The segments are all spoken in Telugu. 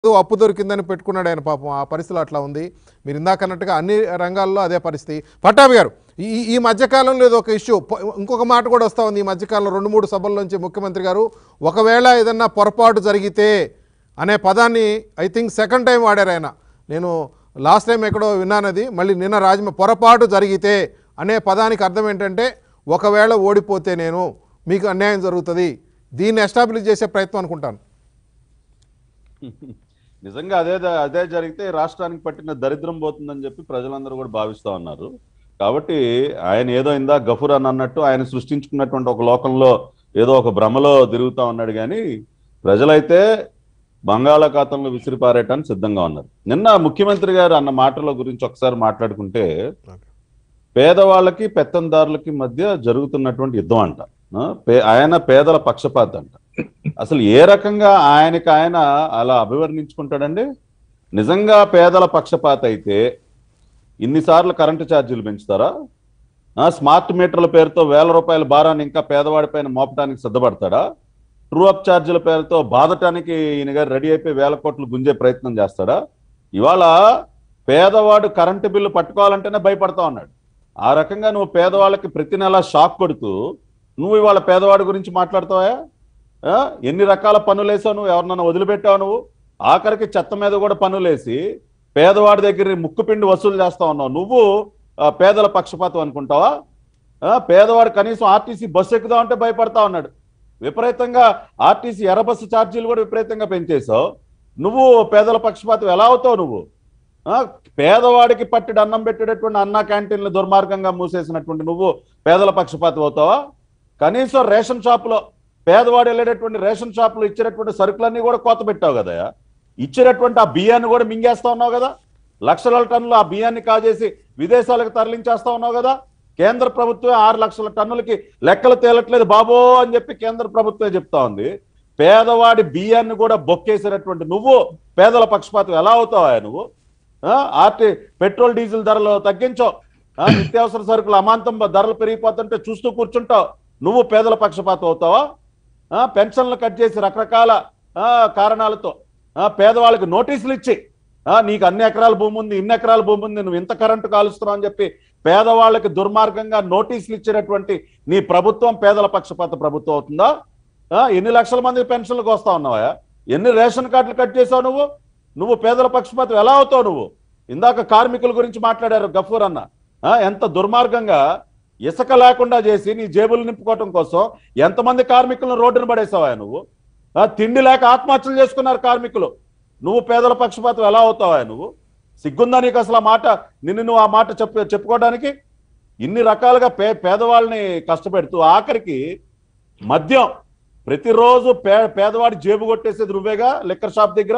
ఏదో అప్పు దొరికిందని పెట్టుకున్నాడు ఆయన పాపం ఆ పరిస్థితులు అట్లా ఉంది మీరు ఇందాక అన్నట్టుగా అన్ని రంగాల్లో అదే పరిస్థితి పట్టాభి గారు ఈ ఈ మధ్యకాలంలో ఇది ఒక ఇష్యూ పొ- ఇంకొక మాట కూడా వస్తూ ఉంది ఈ మధ్యకాలంలో రెండు మూడు సభల నుంచి ముఖ్యమంత్రి గారు ఒకవేళ ఏదన్నా పొరపాటు జరిగితే అనే పదాన్ని ఐ థింక్ సెకండ్ టైం వాడారు ఆయన నేను లాస్ట్ టైం ఎక్కడో విన్నానది మళ్ళీ నిన్న రాజమ పొరపాటు జరిగితే అనే పదానికి అర్థం ఏంటంటే ఒకవేళ ఓడిపోతే నేను మీకు అన్యాయం జరుగుతుంది దీన్ని ఎస్టాబ్లిష్ చేసే ప్రయత్నం అనుకుంటాను నిజంగా అదే అదే జరిగితే రాష్ట్రానికి పట్టిన దరిద్రం పోతుందని చెప్పి ప్రజలందరూ కూడా భావిస్తా ఉన్నారు కాబట్టి ఆయన ఏదో ఇందా గఫూర్ అని అన్నట్టు ఆయన సృష్టించుకున్నటువంటి ఒక లోకంలో ఏదో ఒక భ్రమలో తిరుగుతా ఉన్నాడు కానీ ప్రజలైతే బంగాళాఖాతంలో విసిరిపారేయటానికి సిద్ధంగా ఉన్నారు నిన్న ముఖ్యమంత్రి గారు అన్న మాటల గురించి ఒకసారి మాట్లాడుకుంటే పేదవాళ్ళకి పెత్తందారులకి మధ్య జరుగుతున్నటువంటి యుద్ధం అంట ఆ, పే- ఆయన పేదల పక్షపాత అంట అసలు ఏ రకంగా ఆయనకి ఆయన అలా అభివర్ణించుకుంటాడండి నిజంగా పేదల పక్షపాత అయితే ఇన్నిసార్లు కరెంటు ఛార్జీలు పెంచుతారా ఆ, స్మార్ట్ మీటర్ల పేరుతో వేల రూపాయల భారాన్ని ఇంకా పేదవాడిపైన మోపడానికి సిద్ధపడతాడా ట్రూ అప్ ఛార్జీల పేరుతో బాధటానికి ఈయన గారు రెడీ అయిపోయి వేల కోట్లు గుంజే ప్రయత్నం చేస్తాడా ఇవాళ పేదవాడు కరెంటు బిల్లు పట్టుకోవాలంటేనే భయపడతా ఉన్నాడు ఆ రకంగా నువ్వు పేదవాళ్ళకి ప్రతి నెల షాక్ కొడుతూ నువ్వు ఇవాళ పేదవాడి గురించి మాట్లాడతావా ఆ? ఎన్ని రకాల పనులు వేసావు నువ్వు ఎవరినన్నా వదిలిపెట్టావు నువ్వు ఆఖరికి చెత్త మీద కూడా పనులేసి పేదవాడి దగ్గర ముక్కు పిండి వసూలు చేస్తా ఉన్నావు నువ్వు ఆ, పేదల పక్షపాతం అనుకుంటావా ఆ, పేదవాడు కనీసం ఆర్టీసీ బస్సు ఎక్కుదాం అంటే భయపడతా ఉన్నాడు విపరీతంగా ఆర్టీసీ ఎర్ర బస్సు ఛార్జీలు కూడా విపరీతంగా పెంచేశావు నువ్వు పేదల పక్షపాతం ఎలా అవుతావు నువ్వు ఆ, పేదవాడికి పట్టిడు అన్నం పెట్టేటటువంటి అన్న క్యాంటీన్లు దుర్మార్గంగా మూసేసినటువంటి నువ్వు పేదల పక్షపాతం అవుతావా కనీసం రేషన్ షాపులో పేదవాడు వెళ్ళేటటువంటి రేషన్ షాపులో ఇచ్చినటువంటి సరుకులన్నీ కూడా కోత పెట్టావు కదా ఇచ్చినటువంటి ఆ బియ్యాన్ని కూడా మింగేస్తా ఉన్నావు కదా లక్షల టన్నులు ఆ బియ్యాన్ని కాజేసి విదేశాలకు తరలించేస్తా ఉన్నావు కదా కేంద్ర ప్రభుత్వం ఆరు లక్షల టన్నులకి లెక్కలు తేలట్లేదు బాబో అని చెప్పి కేంద్ర ప్రభుత్వమే చెప్తా ఉంది పేదవాడి బియ్యాన్ని కూడా బొక్కేసినటువంటి నువ్వు పేదల పక్షపాతం ఎలా అవుతావా నువ్వు ఆ, ఆర్టీ పెట్రోల్ డీజిల్ ధరలు తగ్గించావు ఆ, నిత్యావసర సరుకులు అమాంతం ధరలు పెరిగిపోతుంటే చూస్తూ కూర్చుంటావు నువ్వు పేదల పక్షపాతం అవుతావా ఆ, పెన్షన్లు కట్ చేసి రకరకాల ఆ, కారణాలతో ఆ, పేదవాళ్ళకి నోటీసులు ఇచ్చి ఆ, నీకు అన్ని ఎకరాల భూమి ఉంది ఇన్ని ఎకరాల భూమి ఉంది నువ్వు ఇంత కరెంటు కాలుస్తున్నావు అని చెప్పి పేదవాళ్ళకి దుర్మార్గంగా నోటీసులు ఇచ్చినటువంటి నీ ప్రభుత్వం పేదల పక్షపాత ప్రభుత్వం అవుతుందా ఆ, ఎన్ని లక్షల మంది పెన్షన్లకు వస్తా ఉన్నావా ఎన్ని రేషన్ కార్డులు కట్ చేసావు నువ్వు నువ్వు పేదల పక్షపాతం ఎలా అవుతావు నువ్వు ఇందాక కార్మికుల గురించి మాట్లాడారు గఫూర్ అన్న ఆ, ఎంత దుర్మార్గంగా ఇసుక లేకుండా చేసి నీ జేబులు నింపుకోవటం కోసం ఎంతమంది కార్మికులను రోడ్డున పడేసావా నువ్వు ఆ, తిండి లేక ఆత్మహత్యలు చేసుకున్నారు కార్మికులు నువ్వు పేదల పక్షపాతం ఎలా అవుతావా నువ్వు సిగ్గుందా నీకు అసలు ఆ మాట నిన్ను నువ్వు ఆ మాట చెప్పు చెప్పుకోవడానికి ఇన్ని రకాలుగా పే పేదవాళ్ళని కష్టపెడుతూ ఆఖరికి మద్యం ప్రతిరోజు పే పేదవాడి జేబు కొట్టేసేది నువ్వేగా లిక్కర్ షాప్ దగ్గర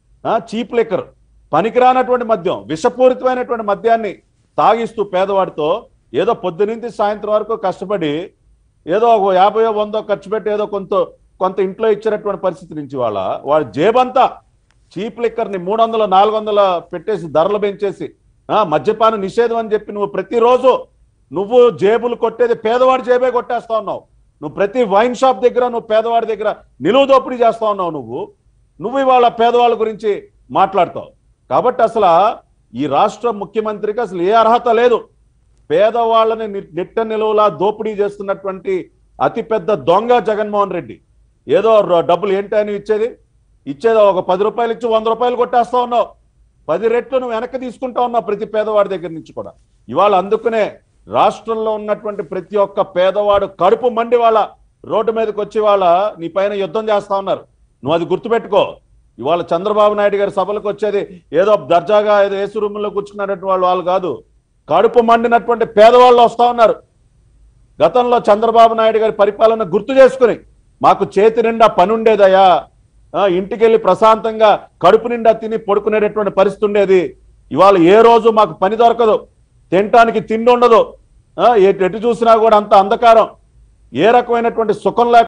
చీప్ లిక్కర్ పనికిరానటువంటి మద్యం విషపూరితమైనటువంటి మద్యాన్ని తాగిస్తూ పేదవాడితో ఏదో పొద్దునుంచి సాయంత్రం వరకు కష్టపడి ఏదో ఒక యాభై వందో ఖర్చు పెట్టి ఏదో కొంత కొంత ఇంట్లో ఇచ్చినటువంటి పరిస్థితి నుంచి వాళ్ళ వాడి జేబంతా చీప్ లిక్కర్ని మూడు వందలు నాలుగు వందల పెట్టేసి ధరలు పెంచేసి ఆ, మద్యపాన నిషేధం అని చెప్పి నువ్వు ప్రతిరోజు నువ్వు జేబులు కొట్టేది పేదవాడి జేబే కొట్టేస్తా ఉన్నావు నువ్వు ప్రతి వైన్ షాప్ దగ్గర నువ్వు పేదవాడి దగ్గర నిలువు దోపిడీ చేస్తా ఉన్నావు నువ్వు నువ్వు ఇవాళ పేదవాళ్ళ గురించి మాట్లాడతావు కాబట్టి అసలు ఈ రాష్ట్ర ముఖ్యమంత్రికి అసలు ఏ అర్హత లేదు పేదవాళ్ళని ని- నిట్ట నిలువలా దోపిడీ చేస్తున్నటువంటి అతిపెద్ద దొంగ జగన్మోహన్ రెడ్డి ఏదో ర- డబ్బులు ఏంటి అని ఇచ్చేది ఇచ్చేది ఒక పది రూపాయలు ఇచ్చి వంద రూపాయలు కొట్టేస్తా ఉన్నావు పది రెట్లు నువ్వు వెనక్కి తీసుకుంటా ఉన్నావు ప్రతి పేదవాడి దగ్గర నుంచి కూడా ఇవాళ అందుకునే రాష్ట్రంలో ఉన్నటువంటి ప్రతి ఒక్క పేదవాడు కడుపు మండి వాళ్ళ రోడ్డు మీదకి వచ్చి వాళ్ళ నీ పైన యుద్ధం చేస్తా ఉన్నారు నువ్వు అది గుర్తుపెట్టుకో ఇవాళ చంద్రబాబు నాయుడు గారి సభలకు వచ్చేది ఏదో దర్జాగా ఏదో ఏసు రూముల్లో కూర్చున్నటువంటి వాళ్ళు వాళ్ళు కాదు కడుపు మండినటువంటి పేదవాళ్ళు వస్తా ఉన్నారు గతంలో చంద్రబాబు నాయుడు గారి పరిపాలన గుర్తు చేసుకుని మాకు చేతి నిండా పని ఉండేదయ్యా ఆ, ఇంటికి వెళ్ళి ప్రశాంతంగా కడుపు నిండా తిని పడుకునేటటువంటి పరిస్థితి ఉండేది ఇవాళ ఏ రోజు మాకు పని దొరకదు తినటానికి తిండి ఉండదు ఆ, ఎటు ఎటు చూసినా కూడా అంత అంధకారం ఏ రకమైనటువంటి సుఖం లేక